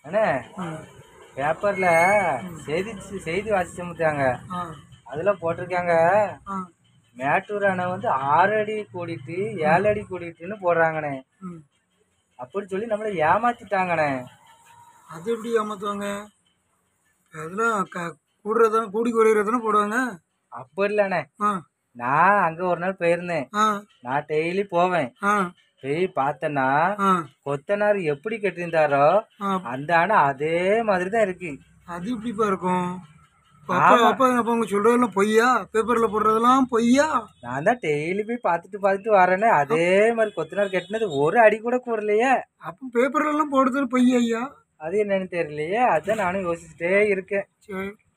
அண்ணே ம் பேப்பர்ல செய்தி செய்தி வாசிச்சு முத்தாங்க ஆ அதுல போட்டிருக்காங்க ஆ மேட்டூர் அணை வந்து ஆறு அடி கூடிட்டு ஏழு அடி கூடிட்டுன்னு போடுறாங்கண்ணே ம் அப்படி சொல்லி நம்மளை ஏமாத்திட்டாங்கண்ணே அது எப்படி ஏமாத்துவாங்க அதெல்லாம் க கூடுறதானே கூடி குறையிறதானே போடுவாங்க அப்படி இல்லைண்ணே ஆ நான் அங்க ஒரு நாள் போயிருந்தேன் ஆ நான் டெய்லி போவேன் ஆ போய் பார்த்தேன்னா ஆ கொத்தனார் எப்படி கட்டியிருந்தாரோ ஆ அந்த அணை அதே மாதிரி தான் இருக்கு அது எப்படிப்பா இருக்கும் அப்பா அப்பா அப்பா அவங்க சொல்றதெல்லாம் பொய்யா பேப்பர்ல போடுறதெல்லாம் பொய்யா நான் தான் டெய்லி போய் பார்த்துட்டு பார்த்துட்டு வரேனே அதே மாதிரி கொத்தனார் கட்டினது ஒரு அடி கூட கூடலையே அப்போ பேப்பர்ல எல்லாம் போடுறது பொய்யா ஐயா அது என்னன்னு தெரியலையே அதான் நானும் யோசிச்சுட்டே இருக்கேன் சரி